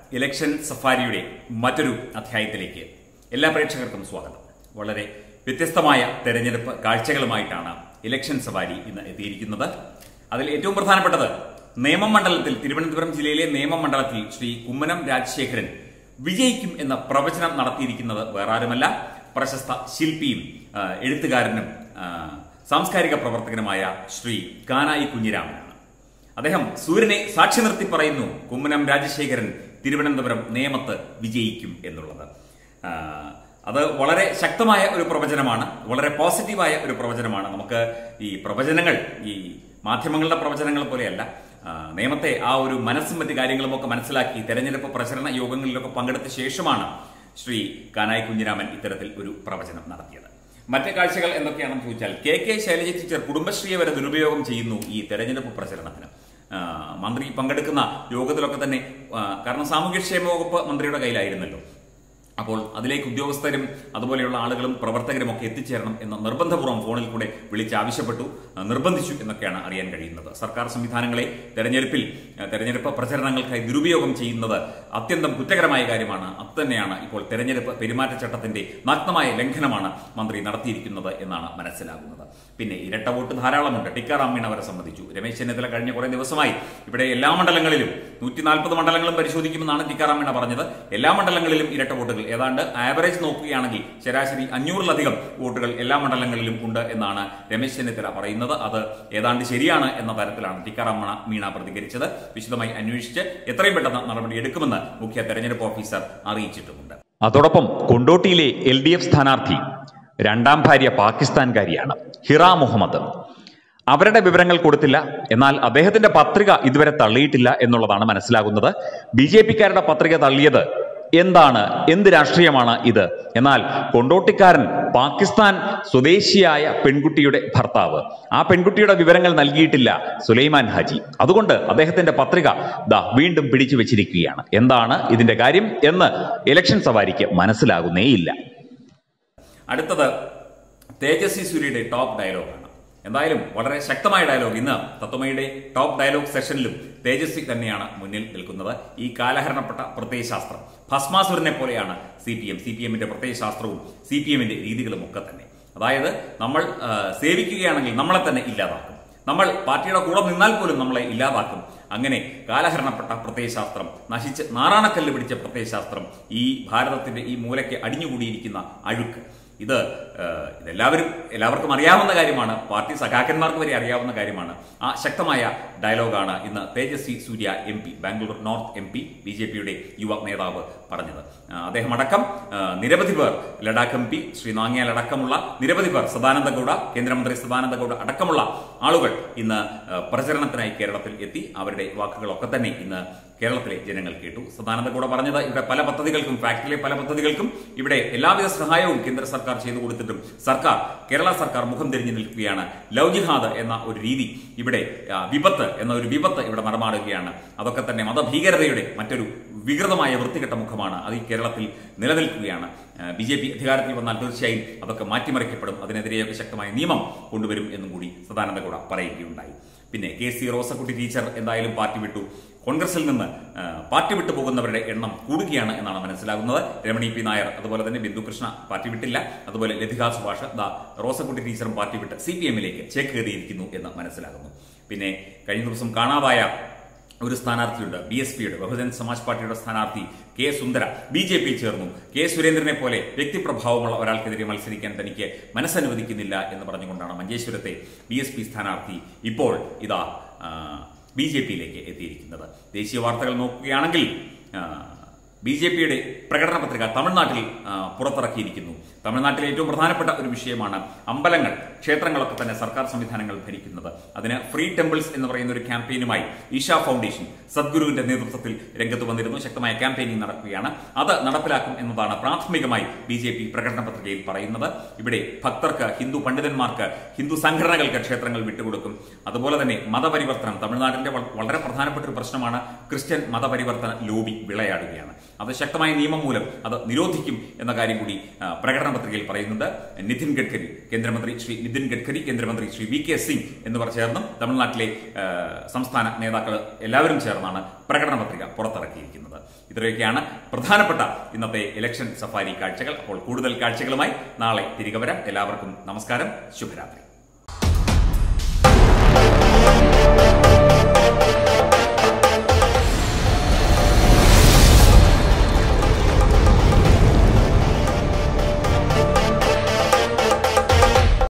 election സഫാരിയുടെ മറ്റൊരു അധ്യായത്തിലേക്ക് എല്ലാ പ്രേക്ഷകർക്കും സ്വാഗതം വളരെ വ്യത്യസ്തമായ തെരഞ്ഞെടുപ്പ് കാഴ്ചകളുമായിട്ടാണ് ഇലക്ഷൻ സഫാരി ഇന്ന് എത്തിയിരിക്കുന്നത് അതിൽ ഏറ്റവും പ്രധാനപ്പെട്ടത് നേമം മണ്ഡലത്തിൽ തിരുവനന്തപുരം ജില്ലയിലെ നേമം മണ്ഡലത്തിൽ ശ്രീ കുമ്മനം രാജശേഖരൻ വിജയിക്കും എന്ന പ്രവചനം നടത്തിയിരിക്കുന്നത് വേറാരുമല്ല പ്രശസ്ത ശില്പിയും ആ, എഴുത്തുകാരനും ആ, സാംസ്കാരിക പ്രവർത്തകനുമായ ശ്രീ കാനായി കുഞ്ഞിരാമനാണ് അദ്ദേഹം സൂര്യനെ സാക്ഷി നിർത്തി പറയുന്നു കുമ്മനം രാജശേഖരൻ തിരുവനന്തപുരം നേമത്ത് വിജയിക്കും എന്നുള്ളത് ആ, അത് വളരെ ശക്തമായ ഒരു പ്രവചനമാണ് വളരെ പോസിറ്റീവായ ഒരു പ്രവചനമാണ് നമുക്ക് ഈ പ്രവചനങ്ങൾ ഈ മാധ്യമങ്ങളുടെ പ്രവചനങ്ങൾ പോലെയല്ല ആ, നിയമത്തെ ആ ഒരു മനസ്സും മറ്റു കാര്യങ്ങളും ഒക്കെ മനസ്സിലാക്കി തെരഞ്ഞെടുപ്പ് പ്രചരണ യോഗങ്ങളിലൊക്കെ പങ്കെടുത്ത ശേഷമാണ് ശ്രീ കാനായി കുഞ്ഞിരാമൻ ഇത്തരത്തിൽ ഒരു പ്രവചനം നടത്തിയത് മറ്റ് കാഴ്ചകൾ എന്തൊക്കെയാണെന്ന് ചോദിച്ചാൽ കെ കെ ശൈലജ ടീച്ചർ കുടുംബശ്രീയെ വരെ ദുരുപയോഗം ചെയ്യുന്നു ഈ തെരഞ്ഞെടുപ്പ് പ്രചരണത്തിന് ആ, മന്ത്രി പങ്കെടുക്കുന്ന യോഗത്തിലൊക്കെ തന്നെ ആ, കാരണം സാമൂഹ്യക്ഷേമ വകുപ്പ് മന്ത്രിയുടെ കയ്യിലായിരുന്നല്ലോ അപ്പോൾ അതിലേക്ക് ഉദ്യോഗസ്ഥരും അതുപോലെയുള്ള ആളുകളും പ്രവർത്തകരും ഒക്കെ എത്തിച്ചേരണം എന്ന് നിർബന്ധപൂർവ്വം ഫോണിൽ കൂടെ വിളിച്ച് ആവശ്യപ്പെട്ടു ആ, നിർബന്ധിച്ചു എന്നൊക്കെയാണ് അറിയാൻ കഴിയുന്നത് സർക്കാർ സംവിധാനങ്ങളെ തെരഞ്ഞെടുപ്പിൽ ആ, തെരഞ്ഞെടുപ്പ് പ്രചരണങ്ങൾക്കായി ദുരുപയോഗം ചെയ്യുന്നത് അത്യന്തം കുറ്റകരമായ കാര്യമാണ് അതുതന്നെയാണ് ഇപ്പോൾ തെരഞ്ഞെടുപ്പ് പെരുമാറ്റച്ചട്ടത്തിന്റെ നഗ്നമായ ലംഘനമാണ് മന്ത്രി നടത്തിയിരിക്കുന്നത് എന്നാണ് മനസ്സിലാകുന്നത് പിന്നെ ഇരട്ട വോട്ട് ധാരാളമുണ്ട് ടിക്കാറാം മീണ അവരെ സംബന്ധിച്ചു രമേശ് ചെന്നിത്തല കഴിഞ്ഞ കുറെ ദിവസമായി ഇവിടെ എല്ലാ മണ്ഡലങ്ങളിലും നൂറ്റി നാൽപ്പത് മണ്ഡലങ്ങളും പരിശോധിക്കുമെന്നാണ് ടിക്കാറാം മീണ പറഞ്ഞത് എല്ലാ മണ്ഡലങ്ങളിലും ഇരട്ട വോട്ടുകൾ ഏതാണ്ട് ആവറേജ് നോക്കുകയാണെങ്കിൽ ശരാശരി അഞ്ഞൂറിലധികം വോട്ടുകൾ എല്ലാ മണ്ഡലങ്ങളിലും ഉണ്ട് എന്നാണ് രമേശ് ചെന്നിത്തല പറയുന്നത് അത് ഏതാണ്ട് ശരിയാണ് എന്ന തരത്തിലാണ് ടിക്കാറാം മീണ- മീണ പ്രതികരിച്ചത് വിശദമായി അന്വേഷിച്ച് എത്രയും പെട്ടെന്ന് നടപടി എടുക്കുമെന്ന് മുഖ്യ തെരഞ്ഞെടുപ്പ് ഓഫീസർ അറിയിച്ചിട്ടുമുണ്ട് അതോടൊപ്പം കൊണ്ടോട്ടിയിലെ എൽ ഡി എഫ് സ്ഥാനാർത്ഥി രണ്ടാം ഭാര്യ പാകിസ്ഥാൻകാരിയാണ് ഹിറ മുഹമ്മദ് അവരുടെ വിവരങ്ങൾ കൊടുത്തില്ല എന്നാൽ അദ്ദേഹത്തിന്റെ പത്രിക ഇതുവരെ തള്ളിയിട്ടില്ല എന്നുള്ളതാണ് മനസ്സിലാകുന്നത് ബി ജെ പിക്കാരുടെ പത്രിക തള്ളിയത് എന്താണ് എന്ത് രാഷ്ട്രീയമാണ് ഇത് എന്നാൽ കൊണ്ടോട്ടിക്കാരൻ പാകിസ്ഥാൻ സ്വദേശിയായ പെൺകുട്ടിയുടെ ഭർത്താവ് ആ പെൺകുട്ടിയുടെ വിവരങ്ങൾ നൽകിയിട്ടില്ല സുലൈമാൻ ഹാജി അതുകൊണ്ട് അദ്ദേഹത്തിന്റെ പത്രിക ദാ വീണ്ടും പിടിച്ചു വെച്ചിരിക്കുകയാണ് എന്താണ് ഇതിന്റെ കാര്യം എന്ന് ഇലക്ഷൻ സവാരിക്ക് മനസ്സിലാകുന്നേയില്ല അടുത്തത് തേജസ്വി സൂര്യയുടെ ടോപ്പ് ഡയലോഗാണ് എന്തായാലും വളരെ ശക്തമായ ഡയലോഗ് ഇന്ന് തത്വമയുടെ ടോപ്പ് ഡയലോഗ് സെഷനിലും തേജസ്വി തന്നെയാണ് മുന്നിൽ നിൽക്കുന്നത് ഈ കാലഹരണപ്പെട്ട പ്രത്യയശാസ്ത്രം ഭസ്മാസുരനെ പോലെയാണ് C P M C P എമ്മിന്റെ പ്രത്യയശാസ്ത്രവും സി പി എമ്മിന്റെ രീതികളും ഒക്കെ തന്നെ അതായത് നമ്മൾ ആ, സേവിക്കുകയാണെങ്കിൽ നമ്മളെ തന്നെ ഇല്ലാതാക്കും നമ്മൾ പാർട്ടിയുടെ കൂടെ നിന്നാൽ പോലും നമ്മളെ ഇല്ലാതാക്കും അങ്ങനെ കാലഹരണപ്പെട്ട പ്രത്യയശാസ്ത്രം നശിച്ച് നാറാണക്കല്ല് പിടിച്ച പ്രത്യയശാസ്ത്രം ഈ ഭാരതത്തിന്റെ ഈ മൂലയ്ക്ക് അടിഞ്ഞുകൂടിയിരിക്കുന്ന അഴുക്ക് ഇത് ഏഹ്, ഇതെല്ലാവരും എല്ലാവർക്കും അറിയാവുന്ന കാര്യമാണ് പാർട്ടി സഖാക്കന്മാർക്ക് വരെ അറിയാവുന്ന കാര്യമാണ് ആ ശക്തമായ ഡയലോഗാണ് ഇന്ന് Tejasvi Surya M P Bangalore north M P B J പിയുടെ യുവ നേതാവ് പറഞ്ഞത് ആ, അദ്ദേഹം അടക്കം ആ, നിരവധി പേർ ലഡാക്ക് എം പി ശ്രീ നാങ്ങിയാൽ അടക്കമുള്ള നിരവധി പേർ സദാനന്ദ ഗൌഡ കേന്ദ്രമന്ത്രി സദാനന്ദ ഗൌഡ അടക്കമുള്ള ആളുകൾ ഇന്ന് ആ, പ്രചരണത്തിനായി കേരളത്തിൽ എത്തി അവരുടെ വാക്കുകളൊക്കെ തന്നെ ഇന്ന് കേരളത്തിലെ ജനങ്ങൾ കേട്ടു സദാനന്ദ ഗൌഡ പറഞ്ഞത് ഇവിടെ പല പദ്ധതികൾക്കും ഫാക്ടറിയിലെ പല പദ്ധതികൾക്കും ഇവിടെ എല്ലാവിധ സഹായവും കേന്ദ്ര സർക്കാർ ചെയ്തു കൊടുത്തിട്ടും സർക്കാർ കേരള സർക്കാർ മുഖം തിരിഞ്ഞു നിൽക്കുകയാണ് ലവ് ജിഹാദ് എന്ന ഒരു രീതി ഇവിടെ ആ, വിപത്ത് എന്ന ഒരു വിപത്ത് ഇവിടെ നടമാടുകയാണ് അതൊക്കെ തന്നെ മതഭീകരതയുടെ മറ്റൊരു വികൃതമായ വൃത്തികെട്ട മുഖമാണ് അത് ഈ കേരളത്തിൽ നിലനിൽക്കുകയാണ് ബി ജെ പി അധികാരത്തിൽ വന്നാൽ തീർച്ചയായും അതൊക്കെ മാറ്റിമറിക്കപ്പെടും അതിനെതിരെയൊക്കെ ശക്തമായ നിയമം കൊണ്ടുവരും എന്നും കൂടി സദാനന്ദ ഗൌഡ പറയുകയുണ്ടായി പിന്നെ കെ സി റോസക്കുട്ടി ടീച്ചർ എന്തായാലും പാർട്ടി വിട്ടു കോൺഗ്രസിൽ നിന്ന് ആ, പാർട്ടി വിട്ടു പോകുന്നവരുടെ എണ്ണം കൂടുകയാണ് എന്നാണ് മനസ്സിലാകുന്നത് രമണി പി നായർ അതുപോലെ തന്നെ ബിന്ദു കൃഷ്ണ പാർട്ടി വിട്ടില്ല അതുപോലെ ലതിക സുഭാഷ് ദാ റോസക്കുട്ടി ടീച്ചറും പാർട്ടി വിട്ട് സി പി എമ്മിലേക്ക് ചേക്കേറിയിരിക്കുന്നു എന്ന് മനസ്സിലാകുന്നു പിന്നെ കഴിഞ്ഞ ദിവസം കാണാതായ ഒരു സ്ഥാനാർത്ഥിയുണ്ട് ബി എസ് പിയുടെ ബഹുജൻ സമാജ് പാർട്ടിയുടെ സ്ഥാനാർത്ഥി കെ സുന്ദര ബി ജെ പിയിൽ ചേർന്നു കെ സുരേന്ദ്രനെ പോലെ വ്യക്തിപ്രഭാവമുള്ള ഒരാൾക്കെതിരെ മത്സരിക്കാൻ തനിക്ക് മനസ്സനുവദിക്കുന്നില്ല എന്ന് പറഞ്ഞുകൊണ്ടാണ് മഞ്ചേശ്വരത്തെ ബി എസ് പി സ്ഥാനാർത്ഥി ഇപ്പോൾ ഇതാ ബി ജെ പിയിലേക്ക് എത്തിയിരിക്കുന്നത് ദേശീയ വാർത്തകൾ നോക്കുകയാണെങ്കിൽ ബി ജെ പിയുടെ പ്രകടന പത്രിക തമിഴ്നാട്ടിൽ ആ, പുറത്തിറക്കിയിരിക്കുന്നു തമിഴ്നാട്ടിലെ ഏറ്റവും പ്രധാനപ്പെട്ട ഒരു വിഷയമാണ് അമ്പലങ്ങൾ ക്ഷേത്രങ്ങളൊക്കെ തന്നെ സർക്കാർ സംവിധാനങ്ങൾ ഭരിക്കുന്നത് അതിന് ഫ്രീ ടെമ്പിൾസ് എന്ന് പറയുന്ന ഒരു ക്യാമ്പയിനുമായി ഈശ ഫൗണ്ടേഷൻ സദ്ഗുരുവിന്റെ നേതൃത്വത്തിൽ രംഗത്ത് വന്നിരുന്നു ശക്തമായ ക്യാമ്പയിനിങ് നടക്കുകയാണ് അത് നടപ്പിലാക്കും എന്നതാണ് പ്രാഥമികമായി ബി ജെ പി പ്രകടന പത്രികയിൽ പറയുന്നത് ഇവിടെ ഭക്തർക്ക് ഹിന്ദു പണ്ഡിതന്മാർക്ക് ഹിന്ദു സംഘടനകൾക്ക് ക്ഷേത്രങ്ങൾ വിട്ടുകൊടുക്കും അതുപോലെ തന്നെ മതപരിവർത്തനം തമിഴ്നാടിന്റെ വ- വളരെ പ്രധാനപ്പെട്ട ഒരു പ്രശ്നമാണ് ക്രിസ്ത്യൻ മതപരിവർത്തന ലോബി വിളയാടുകയാണ് അത് ശക്തമായ നിയമം മൂലം അത് നിരോധിക്കും എന്ന കാര്യം കൂടി ആ, പ്രകടന പത്രികയിൽ പറയുന്നുണ്ട് നിതിൻ ഗഡ്കരി കേന്ദ്രമന്ത്രി ശ്രീ നിതിൻ ഗഡ്കരി കേന്ദ്രമന്ത്രി ശ്രീ വി കെ സിംഗ് എന്നിവർ ചേർന്നും തമിഴ്നാട്ടിലെ ആ, സംസ്ഥാന നേതാക്കൾ എല്ലാവരും ചേർന്നാണ് പ്രകടന പത്രിക പുറത്തിറക്കിയിരിക്കുന്നത് ഇത് ഇത്രയൊക്കെയാണ് പ്രധാനപ്പെട്ട ഇന്നത്തെ ഇലക്ഷൻ സഫാരി കാഴ്ചകൾ അപ്പോൾ കൂടുതൽ കാഴ്ചകളുമായി നാളെ തിരികെ വരാം എല്ലാവർക്കും നമസ്കാരം ശുഭരാത്രി